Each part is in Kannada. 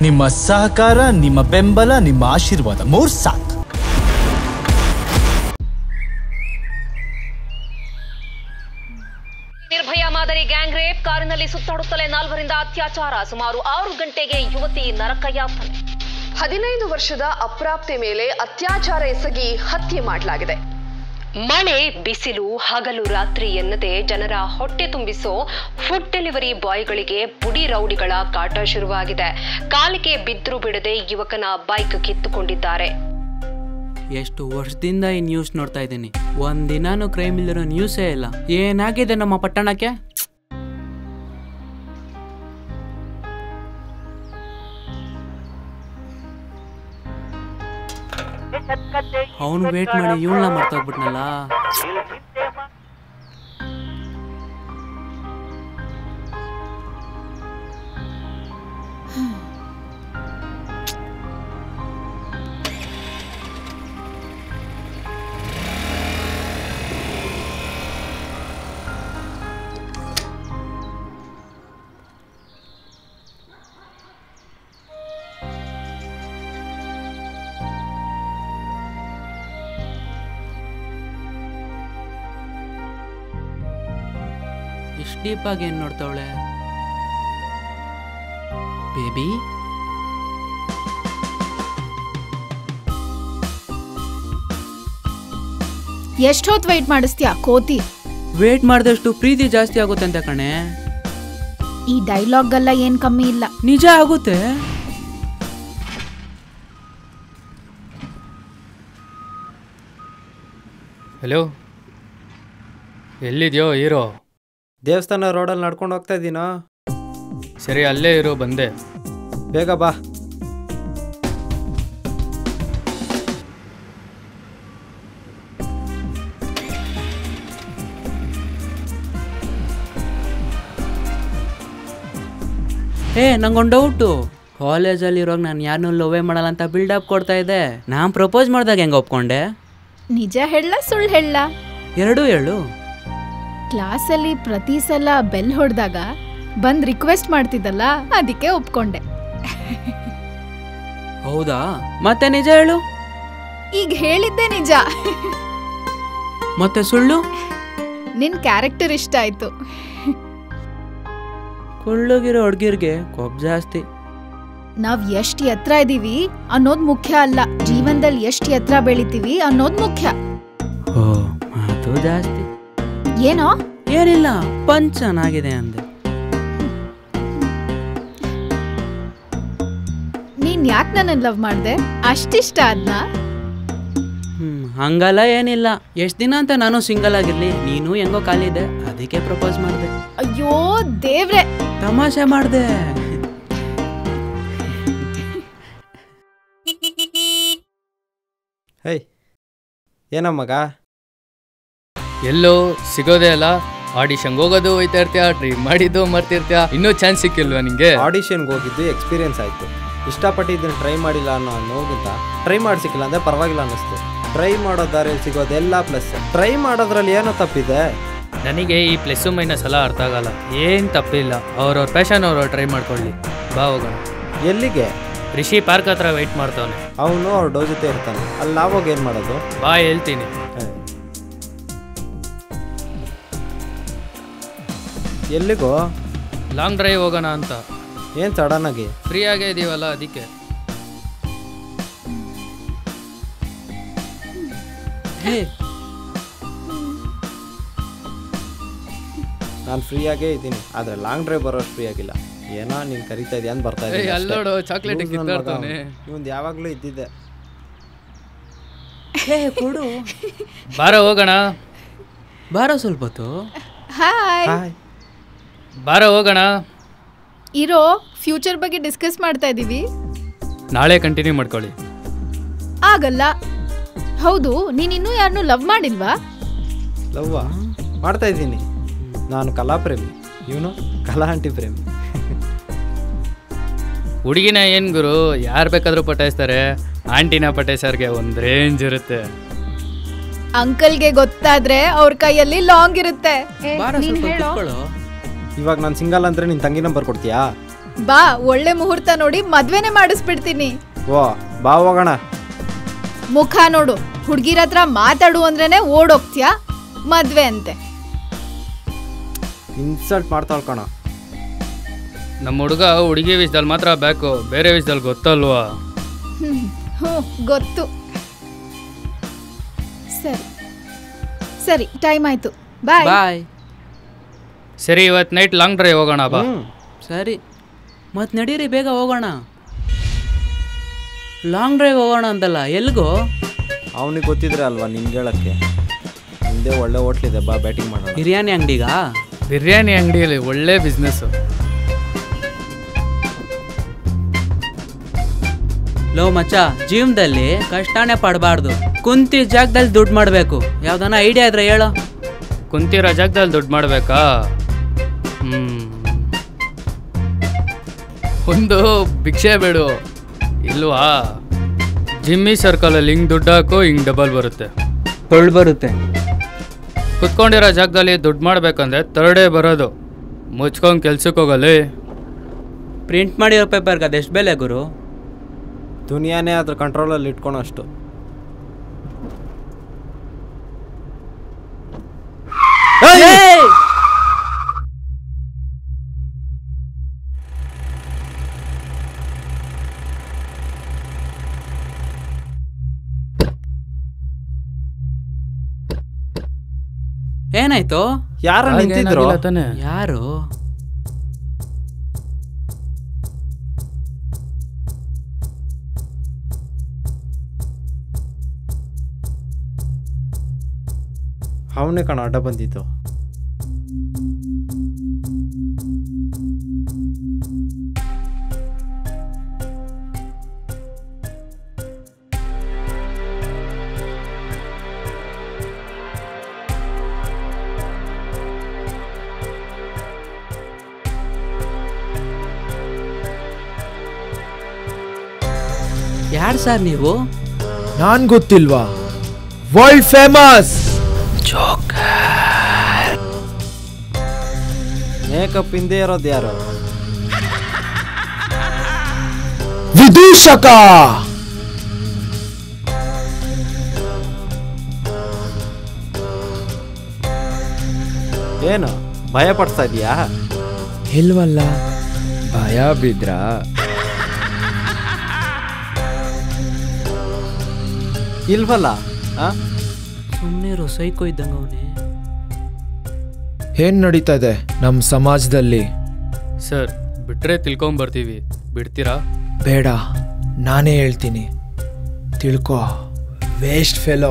ನಿಮ್ಮ ಸಹಕಾರ ನಿಮ್ಮ ಬೆಂಬಲ ನಿಮ್ಮ ಆಶೀರ್ವಾದ ಮೂರ್ ಸಾಕು ನಿರ್ಭಯ ಮಾದರಿ ಗ್ಯಾಂಗ್ ರೇಪ್ ಕಾರಿನಲ್ಲಿ ಸುತ್ತಾಡುತ್ತಲೇ ನಾಲ್ವರಿಂದ ಅತ್ಯಾಚಾರ ಸುಮಾರು ಆರು ಗಂಟೆಗೆ ಯುವತಿ ನರಕಯಾತನೆ ಹದಿನೈದು ವರ್ಷದ ಅಪ್ರಾಪ್ತೆ ಮೇಲೆ ಅತ್ಯಾಚಾರ ಎಸಗಿ ಹತ್ಯೆ ಮಾಡಲಾಗಿದೆ ಮಳೆ ಬಿಸಿಲು ಹಗಲು ರಾತ್ರಿ ಎನ್ನದೆ ಜನರ ಹೊಟ್ಟೆ ತುಂಬಿಸೋ ಫುಡ್ ಡೆಲಿವರಿ ಬಾಯ್ಗಳಿಗೆ ಪುಡಿ ರೌಡಿಗಳ ಕಾಟ ಶುರುವಾಗಿದೆ ಕಾಲಿಗೆ ಬಿದ್ರು ಬಿಡದೆ ಯುವಕನ ಬೈಕ್ ಕಿತ್ತುಕೊಂಡಿದ್ದಾರೆ ಎಷ್ಟು ವರ್ಷದಿಂದ ಈ ನ್ಯೂಸ್ ನೋಡ್ತಾ ಇದ್ದೀನಿ ಒಂದಿನಾನು ಕ್ರೈಮ್ ಇಲ್ಲಿರೋ ನ್ಯೂಸೇ ಇಲ್ಲ ಏನಾಗಿದೆ ನಮ್ಮ ಪಟ್ಟಣಕ್ಕೆ ಅವನು ವೇಟ್ ಮಾಡಿ ಇವಳನ್ನ ಮರ್ತೋಗ್ಬಿಟ್ನಲ್ಲ ಇಷ್ಟು ಡೀಪಾಗಿ ಏನ್ ನೋಡ್ತಾವಳೆ ಬೇಬಿ ಎಷ್ಟೊತ್ತು ವೆಯ್ಟ್ ಮಾಡಿಸ್ತೀಯಾ ಕೋತಿ ವೇಟ್ ಮಾಡಿದಷ್ಟು ಪ್ರೀತಿ ಜಾಸ್ತಿ ಆಗುತ್ತೆ ಅಂತ ಕಣೆ ಈ ಡೈಲಾಗ್ಗೆಲ್ಲ ಏನ್ ಕಮ್ಮಿ ಇಲ್ಲ ನಿಜ ಆಗುತ್ತೆ ಹಲೋ ಎಲ್ಲಿದ್ಯೋ ಹೀರೋ ದೇವಸ್ಥಾನ ರೋಡಲ್ಲಿ ನಡ್ಕೊಂಡು ಹೋಗ್ತಾ ಇದ್ದೀನೋ ಸರಿ ಅಲ್ಲೇ ಇರೋ ಬಂದೆ ಬೇಗ ಬಾ ಏ ನಂಗೊಂದು ಡೌಟು ಕಾಲೇಜಲ್ಲಿ ಇರೋವಾಗ ನಾನು ಯಾರನ್ನೂ ಲೋವೇ ಮಾಡಲ್ಲ ಅಂತ ಬಿಲ್ಡಪ್ ಕೊಡ್ತಾ ಇದ್ದೆ ನಾನು ಪ್ರಪೋಸ್ ಮಾಡಿದಾಗ ಹೆಂಗೆ ಒಪ್ಕೊಂಡೆ ನಿಜ ಹೇಳ ಸುಳ್ಳು ಹೇಳ ಎರಡೂ ಹೇಳು ಕ್ಲಾಸಲ್ಲಿ ಪ್ರತಿ ಸಲ ಬೆಲ್ ಹೊಡೆದಾಗ ಬಂದ್ ರಿಕ್ವೆಸ್ಟ್ ಮಾಡ್ತಿದ್ದಲ್ಲ ಅದಕ್ಕೆ ಒಪ್ಕೊಂಡೆ ಹೌದಾ ಮತ್ತೆ ನಿಜ ಹೇಳು ಈಗ ಹೇಳಿದ್ದೆ ನಿಜ ಮತ್ತೆ ಸುಳ್ಳು ನಿನ್ ಕ್ಯಾರೆಕ್ಟರ್ ಇಷ್ಟ ಆಯ್ತು ಕುಳ್ಳಗಿರೋ ಹುಡ್ಗಿರ್ಗೆ ಕೊಬ್ಬು ಜಾಸ್ತಿ ನಾವ್ ಎಷ್ಟ್ ಎತ್ತರ ಇದೀವಿ ಅನ್ನೋದ್ ಮುಖ್ಯ ಅಲ್ಲ ಜೀವನದಲ್ಲಿ ಎಷ್ಟ್ ಎತ್ತರ ಬೆಳಿತೀವಿ ಅನ್ನೋದ್ ಮುಖ್ಯ ಓ ಮಾತು ಜಾಸ್ತಿ ಏನೋ ಏನಿಲ್ಲ ಪಂಚ್ ಚೆನ್ನಾಗಿದೆ ಅಂದೆ ನೀನ್ ಯಾಕೆ ನನ್ನ ಲವ್ ಮಾಡ್ದೆ ಅಷ್ಟಿಷ್ಟ ಅದ್ನ ಹ್ಮ್ ಹಂಗಲ್ಲ ಏನಿಲ್ಲ ಎಷ್ಟ್ ದಿನ ಅಂತ ನಾನು ಸಿಂಗಲ್ ಆಗಿರ್ಲಿ ನೀನು ಹೆಂಗೋ ಖಾಲಿದೆ ಅದಕ್ಕೆ ಪ್ರಪೋಸ್ ಮಾಡಿದೆ ಅಯ್ಯೋ ದೇವ್ರೆ ತಮಾಷೆ ಮಾಡಿದೆ ಹೇಯ್ ಏನೋ ಮಗ ಎಲ್ಲೋ ಸಿಗೋದೇ ಅಲ್ಲ ಆಡಿಷನ್ಗೆ ಹೋಗೋದು ಹೋಯ್ತಾ ಇರ್ತೀಯ ಟ್ರೈ ಮಾಡಿದ್ದು ಮರ್ತಿರ್ತೀಯ ಇನ್ನೂ ಚಾನ್ಸ್ ಸಿಕ್ಕಿಲ್ವಾ ನಿಂಗೆ ಆಡಿಷನ್ಗೆ ಹೋಗಿದ್ದು ಎಕ್ಸ್ಪೀರಿಯನ್ಸ್ ಆಯಿತು ಇಷ್ಟಪಟ್ಟಿದ್ದನ್ನು ಟ್ರೈ ಮಾಡಿಲ್ಲ ಅನ್ನೋ ನೋವಿಗಿಂತ ಟ್ರೈ ಮಾಡಿ ಸಿಕ್ಕಿಲ್ಲ ಅಂದರೆ ಪರವಾಗಿಲ್ಲ ಅನ್ನಿಸ್ತು ಟ್ರೈ ಮಾಡೋ ದಾರಿಯಲ್ಲಿ ಸಿಗೋದೆಲ್ಲ ಪ್ಲಸ್ ಟ್ರೈ ಮಾಡೋದ್ರಲ್ಲಿ ಏನೋ ತಪ್ಪಿದೆ ನನಗೆ ಈ ಪ್ಲಸ್ಸು ಮೈನಸ್ ಎಲ್ಲ ಅರ್ಥ ಆಗಲ್ಲ ಏನು ತಪ್ಪಿಲ್ಲ ಅವ್ರವ್ರ ಪ್ಯಾಷನ್ ಅವ್ರವ್ರು ಟ್ರೈ ಮಾಡ್ಕೊಳ್ಳಿ ಬಾ ಹೋಗೋಣ ಎಲ್ಲಿಗೆ ರಿಷಿ ಪಾರ್ಕ್ ಹತ್ರ ವೆಯ್ಟ್ ಮಾಡ್ತಾವನೆ ಅವನು ಅವ್ರ ಡೋ ಜೊತೆ ಇರ್ತಾನೆ ಅಲ್ಲಿ ನಾವಾಗ ಏನು ಮಾಡೋದು ಬಾ ಹೇಳ್ತೀನಿ ಹೇ. ಎಲ್ಲಿಗೋ ಲಾಂಗ್ ಡ್ರೈವ್ ಹೋಗೋಣ ಅಂತ ಏನು ಸಡನ್ನಾಗಿ ಫ್ರೀ ಆಗೇ ಇದೀವಲ್ಲ ಅದಕ್ಕೆ ಹೇ ನಾನು ಫ್ರೀಯಾಗೇ ಇದ್ದೀನಿ ಆದರೆ ಲಾಂಗ್ ಡ್ರೈವ್ ಬರೋಷ್ಟು ಫ್ರೀ ಆಗಿಲ್ಲ ಏನೋ ನೀನು ಕರಿತಾ ಇದೆಯಾ ಅಂತ ಬರ್ತಾ ಏಯ್, ಅಲ್ಲೋಡು, chocolate ಕಿತ್ತಾಡ್ತಾವ್ನೆ. ಇವನ್ ಯಾವಾಗಲೂ ಇದ್ದಿದ್ದೆ ಹೇ ಕೊಡು ಬಾರ ಹೋಗೋಣ ಬಾರೋ ಸ್ವಲ್ಪ ಹೊತ್ತು ಹಾಯ್ ಹಾಯ್ ಬಾರ ಹೋಗೋಣ ಇರೋ ಫ್ಯೂಚರ್ ಬಗ್ಗೆ ಡಿಸ್ಕಸ್ ಮಾಡ್ತಾ ಇದೀವಿ ನಾಳೆ ಕಂಟಿನ್ಯೂ ಮಾಡ್ಕೊಳ್ಳಿ ಆಗಲ್ಲ ಹೌದು ನೀನ್ ಇನ್ನೂ ಯಾರನ್ನೂ ಲವ್ ಮಾಡಿಲ್ವಾ ಲವ್ವ ಮಾಡ್ತಾ ಇದ್ದೀನಿ ನಾನು ಕಲಾ ಪ್ರೇಮಿ ಇವನು ಕಲಾ ಆಂಟಿ ಪ್ರೇಮಿ ಹುಡುಗಿನ ಏನು ಗುರು ಯಾರು ಬೇಕಾದರೂ ಪಟಾಯಿಸ್ತಾರೆ ಆಂಟಿನ ಪಟಾಯಿಸೋರ್ಗೆ ಒಂದು ರೇಂಜ್ ಇರುತ್ತೆ ಅಂಕಲ್ಗೆ ಗೊತ್ತಾದ್ರೆ ಅವ್ರ ಕೈಯಲ್ಲಿ ಲಾಂಗ್ ಇರುತ್ತೆ ಏ, ಬಾರೋ ನೀನ್ ಸ್ವಲ್ಪ ಹೇಳೋ ಕುತ್ಕೊಳ್ಳೋ ಇವಾಗ ನಾನು ಸಿಂಗಲ್ ಅಂದರೆ ನಿನ್ನ ತಂಗಿ ನಂಬರ್ ಕೊಡ್ತೀಯಾ ಬಾ ಒಳ್ಳೆ ಮುಹೂರ್ತ ನೋಡಿ ಮದ್ವೆನೆ ಮಾಡಿಸ್ಬಿಡ್ತೀನಿ ಓ ಬಾ ಹೋಗೋಣ ಮುಖ ನೋಡು ಹುಡ್ಗಿರ ಹತ್ರ ಮಾತಾಡು ಅಂದ್ರೇನೆ ಓಡೋಗ್ತ್ಯಾ ಮದ್ವೆ ಅಂತೆ ಇನ್ಸಲ್ಟ್ ಮಾಡ್ತಾಳ್ ಕಣ ನಮ್ಮ ಹುಡುಗ ಹುಡುಗಿ ವಿಷಯದಲ್ಲಿ ಮಾತ್ರ ಬೇಕು ಬೇರೆ ವಿಷಯದಲ್ಲಿ ಗೊತ್ತಲ್ವಾ ಹ್ಮ್ ಹ್ಞೂ ಗೊತ್ತು ಸರಿ ಸರಿ ಟೈಮ್ ಆಯ್ತು ಬಾಯ್ ಬಾಯ್ ಸರಿ ಇವತ್ತು ನೈಟ್ ಲಾಂಗ್ ಡ್ರೈವ್ ಹೋಗೋಣ ಬಾ ಹ್ಮ್ ಸರಿ ಮತ್ತೆ ನಡೀರಿ ಬೇಗ ಹೋಗೋಣ ಲಾಂಗ್ ಡ್ರೈವ್ ಹೋಗೋಣ ಅಂತಲ್ಲ ಎಲ್ಗೋ ಅವನಿಗೆ ಗೊತ್ತಿದ್ರೆ ಅಲ್ವಾ ನಿನ್ಗೆ ಹೇಳಕ್ಕೆ ಹಿಂದೆ ಒಳ್ಳೆ ಹೋಟ್ಲಿದೆ ಬಾ ಬ್ಯಾಟಿಂಗ್ ಮಾಡೋಣ ಬಿರಿಯಾನಿ ಅಂಗಡಿಗಾ ಬಿರಿಯಾನಿ ಅಂಗಡಿಯಲ್ಲಿ ಒಳ್ಳೆ ಬಿಸ್ನೆಸ್ಸು ಲೋ ಮಚ್ಚ ಜೀವನದಲ್ಲಿ ಕಷ್ಟನೇ ಪಡಬಾರ್ದು ಕುಂತಿ ಜಾಗದಲ್ಲಿ ದುಡ್ಡು ಮಾಡಬೇಕು ಯಾವ್ದಾನ ಐಡಿಯಾ ಇದ್ರೆ ಹೇಳೋ ಕುಂತಿರೋ ಜಾಗದಲ್ಲಿ ದುಡ್ಡು ಮಾಡಬೇಕಾ ಹ್ಮ್ ಒಂದು ಭಿಕ್ಷೆ ಬೇಡು ಇಲ್ವಾ ಜಿಮ್ಮಿ ಸರ್ಕಲಲ್ಲಿ ಹಿಂಗೆ ದುಡ್ಡು ಹಾಕು ಹಿಂಗೆ ಡಬಲ್ ಬರುತ್ತೆ ತೊಳ್ ಬರುತ್ತೆ ಕುತ್ಕೊಂಡಿರೋ ಜಾಗದಲ್ಲಿ ದುಡ್ಡು ಮಾಡ್ಬೇಕಂದ್ರೆ ತರ್ಡೇ ಬರೋದು ಮುಚ್ಕೊಂಡು ಕೆಲ್ಸಕ್ಕೆ ಹೋಗಲಿ ಪ್ರಿಂಟ್ ಮಾಡಿರೋ ಪೇಪರ್ಗೆ ಅದೆಷ್ಟು ಬೆಲೆ ಗುರು ದುನಿಯಾನೇ ಅದ್ರ ಕಂಟ್ರೋಲಲ್ಲಿ ಇಟ್ಕೊಳೋ ಅಷ್ಟು ಏನಾಯ್ತು ಯಾರ ನಿಂತಿದ್ರು ಹಾಗೇನಾಗಿಲ್ಲ ತಾನೇ ಯಾರು ಅವನೇ ಕಣ ಅಡ್ಡ ಬಂದಿದ್ದು ಯಾರು ಸರ್ ನೀವು ನಾನ್ ಗೊತ್ತಿಲ್ವಾ ವರ್ಲ್ಡ್ ಫೇಮಸ್ ಮೇಕಪ್ ಹಿಂದೆ ಇರೋದು ಯಾರು ವಿದೂಷಕ ಏನು ಭಯ ಪಡಿಸ್ತಾ ಇದೀಯಾ ಇಲ್ವಲ್ಲ ಭಯ ಬಿದ್ರ ಇಲ್ವಲ್ಲ ಆ? ಸುಮ್ಮನೆ ರೊಸೈಕೋ ಇದ್ದಂಗೆ ಅವನೇ ಏನ್ ನಡೀತಾ ಇದೆ ನಮ್ಮ ಸಮಾಜದಲ್ಲಿ ಸರ್ ಬಿಟ್ರೆ ತಿಳ್ಕೊಂಬರ್ತೀವಿ ಬಿಡ್ತೀರಾ ಬೇಡ ನಾನೇ ಹೇಳ್ತೀನಿ ತಿಳ್ಕೊ waste fellow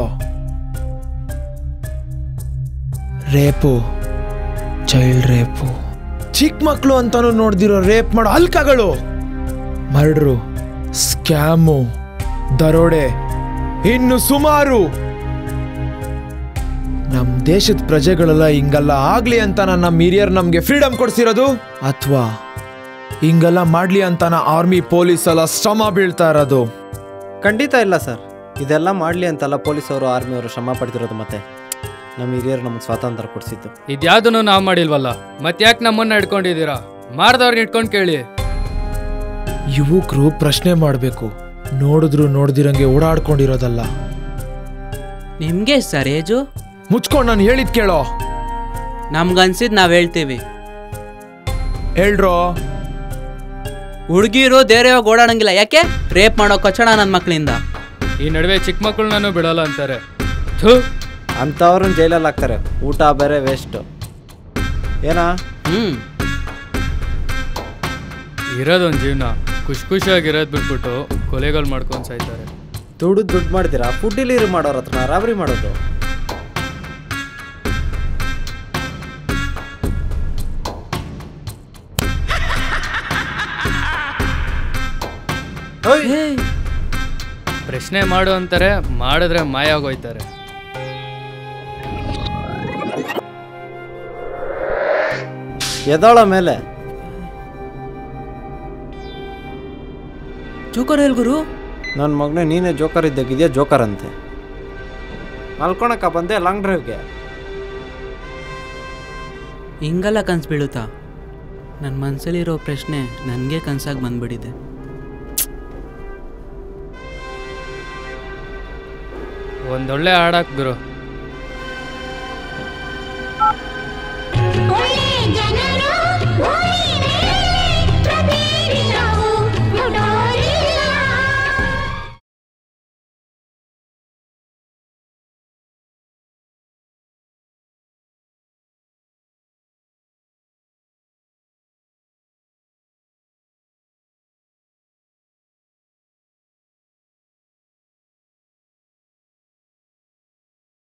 rape child rape ಚಿಕ್ಕ ಮಕ್ಕಳು ಅಂತಾನು ನೋಡ್ದಿರೋ ರೇಪ್ ಮಾಡೋ ಹಲ್ಕಗಳು ಮರ್ಡ್ರು ಸ್ಕ್ಯಾಮು ದರೋಡೆ ಇನ್ನು ಸುಮಾರು ನಮ್ ದೇಶದ ಪ್ರಜೆಗಳೆಲ್ಲ ಹಿಂಗಲ್ಲ ಆಗ್ಲಿ ಅಂತ ನಮ್ಮ ಹಿರಿಯರ್ ನಮ್ಗೆ ಫ್ರೀಡಮ್ ಕೊಡ್ಸಿರೋದು ಅಥವಾ ಹಿಂಗೆಲ್ಲ ಮಾಡ್ಲಿ ಅಂತಾನ ಆರ್ಮಿ ಪೊಲೀಸ್ ಎಲ್ಲ ಶ್ರಮ ಬೀಳ್ತಾ ಇರೋದು ಖಂಡಿತ ಇಲ್ಲ ಸರ್ ಇದೆಲ್ಲ ಮಾಡಲಿ ಅಂತಲ್ಲ ಪೊಲೀಸವರು ಆರ್ಮಿಯವರು ಶ್ರಮ ಪಡ್ತಿರೋದು ಮತ್ತೆ ನಮ್ಮ ಹಿರಿಯರು ನಮ್ಗೆ ಸ್ವಾತಂತ್ರ್ಯ ಕೊಡಿಸಿದ್ದು ಇದ್ಯಾವುದನ್ನು ನಾವು ಮಾಡಿಲ್ವಲ್ಲ ಮತ್ತ್ಯಾಕೆ ನಮ್ಮನ್ನ ಹಿಡ್ಕೊಂಡಿದ್ದೀರಾ ಮಾಡ್ದವ್ರನ್ನ ಇಟ್ಕೊಂಡು ಕೇಳಿ ಯುವಕರು ಪ್ರಶ್ನೆ ಮಾಡಬೇಕು ನೋಡಿದ್ರು ನೋಡ್ದಿರಂಗೆ ಓಡಾಡ್ಕೊಂಡಿರೋದಲ್ಲ ನಿಮ್ಗೆ ಸರ್ ಏಜು ಮುಚ್ಕೊಂಡು ನಾನು ಹೇಳಿದ್ ಕೇಳೋ ನಮ್ಗನ್ಸಿದ್ ನಾವ್ ಹೇಳ್ತೀವಿ ಹೇಳ್ರೋ ಹುಡುಗಿರು ಧೈರ್ಯವಾಗಿ ಓಡಾಡಂಗಿಲ್ಲ ಯಾಕೆ ರೇಪ್ ಮಾಡೋ ಕಚ್ಚಡ ನನ್ನ ಮಕ್ಕಳಿಂದ ಈ ನಡುವೆ ಚಿಕ್ಕ ಮಕ್ಕಳನ್ನೂ ಬಿಡಲ್ಲ ಅಂತಾರೆ ಥೂ ಅಂಥವ್ರನ್ನ ಜೈಲಲ್ಲಿ ಹಾಕ್ತಾರೆ ಊಟ ಬೇರೆ ವೇಸ್ಟು ಏನಾ ಹ್ಮ್ ಇರೋದೊಂದು ಜೀವನ ಖುಷಿ ಖುಷಿಯಾಗಿರೋದು ಬಿಟ್ಬಿಟ್ಟು ಕೊಲೆಗಳು ಮಾಡ್ಕೊಂಡು ಸಾಯ್ತಾರೆ ದುಡ್ಡು ದುಡ್ಡು ಮಾಡ್ತೀರಾ ಫುಡ್ ಡೆಲಿವರಿ ಮಾಡೋರ ಹತ್ರ ರಾಬರಿ ಮಾಡೋದು ಓಯ್! ಏಯ್, ಪ್ರಶ್ನೆ ಮಾಡು ಅಂತಾರೆ ಮಾಡಿದ್ರೆ ಮಾಯ ಆಗೋಯ್ತಾರೆ ಎದೋಳ ಮೇಲೆ ಜೋಕರ್ ಎಲ್ ಗುರು ನನ್ನ ಮಗನೇ ನೀನೇ ಜೋಕರ್ ಇದ್ದಾಗಿದೆಯಾ ಜೋಕರ್ ಅಂತೆ ಮಲ್ಕೊಳಕ ಬಂದೆ ಲಾಂಗ್ ಡ್ರೈವ್ಗೆ ಹಿಂಗೆಲ್ಲ ಕನ್ಸ್ ಬೀಳುತ್ತಾ ನನ್ನ ಮನಸ್ಸಲ್ಲಿರೋ ಪ್ರಶ್ನೆ ನನಗೆ ಕನ್ಸಾಗಿ ಬಂದ್ಬಿಟ್ಟಿದೆ ಒಂದೊಳ್ಳೆ ಹಾಡಾಕ್ ಗುರು